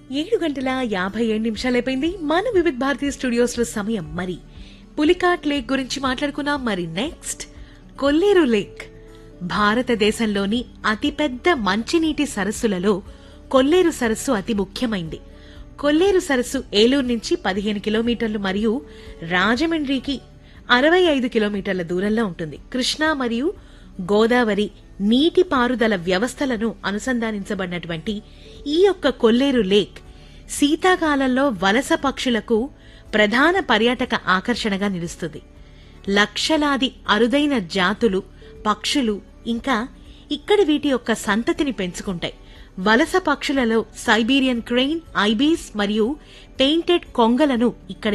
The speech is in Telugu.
ఏడు గంటల యాభై ఏడు నిమిషాలైపోయింది మన వివిధ్ భారతీయ స్టూడియోస్ లో సమయం మరి పులికాట్ లేక్ గురించి మాట్లాడుకున్నాం మరి నెక్స్ట్ కొల్లేరు లేక్ భారతదేశంలోని అతిపెద్ద మంచినీటి సరస్సులలో కొల్లేరు సరస్సు అతి ముఖ్యమైంది కొల్లేరు సరస్సు ఏలూరు నుంచి పదిహేను కిలోమీటర్లు మరియు రాజమండ్రికి అరవై ఐదు కిలోమీటర్ల దూరంలో ఉంటుంది కృష్ణా మరియు గోదావరి నీటి పారుదల వ్యవస్థలను అనుసంధానించబడినటువంటి ఈ యొక్క కొల్లేరు లేక్ శీతాకాలంలో వలస పక్షులకు ప్రధాన పర్యాటక ఆకర్షణగా నిలుస్తుంది లక్షలాది అరుదైన జాతులు పక్షులు ఇంకా ఇక్కడ వీటి యొక్క సంతతిని పెంచుకుంటాయి వలస పక్షులలో సైబీరియన్ క్రెయిన్ ఐబీస్ మరియు పెయింటెడ్ కొంగలను ఇక్కడ